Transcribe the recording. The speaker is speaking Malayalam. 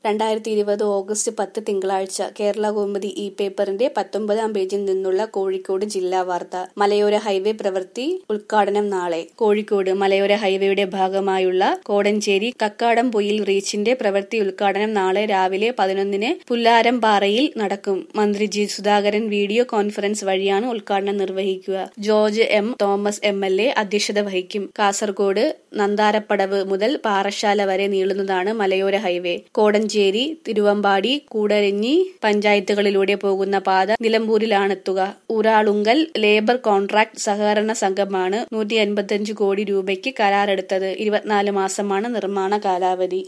രണ്ടായിരത്തി ഇരുപത് ഓഗസ്റ്റ് പത്ത് തിങ്കളാഴ്ച കേരള കൗമുദി ഇ പേപ്പറിന്റെ പത്തൊമ്പതാം പേജിൽ നിന്നുള്ള കോഴിക്കോട് ജില്ലാ വാർത്ത മലയോര ഹൈവേ പ്രവൃത്തി ഉദ്ഘാടനം നാളെ കോഴിക്കോട് മലയോര ഹൈവേയുടെ ഭാഗമായുള്ള കോടഞ്ചേരി കക്കാടം പൊയിൽ റീച്ചിന്റെ പ്രവൃത്തി ഉദ്ഘാടനം നാളെ രാവിലെ പതിനൊന്നിന് പുല്ലാരംപാറയിൽ നടക്കും മന്ത്രി ജി സുധാകരൻ വീഡിയോ കോൺഫറൻസ് വഴിയാണ് ഉദ്ഘാടനം നിർവഹിക്കുക George M Thomas M L A അധ്യക്ഷത വഹിക്കും കാസർഗോഡ് നന്താരപ്പടവ് മുതൽ പാറശാല വരെ നീളുന്നതാണ് മലയോര ഹൈവേ കോടഞ്ചേരി തിരുവമ്പാടി കൂടരഞ്ഞി പഞ്ചായത്തുകളിലൂടെ പോകുന്ന പാത നിലമ്പൂരിലാണെത്തുക ഊരാളുങ്കൽ ലേബർ കോൺട്രാക്ട് സഹകരണ സംഘമാണ് നൂറ്റി അൻപത്തിയഞ്ച് കോടി രൂപയ്ക്ക് കരാറെടുത്തത് ഇരുപത്തിനാല് മാസമാണ് നിർമ്മാണ കാലാവധി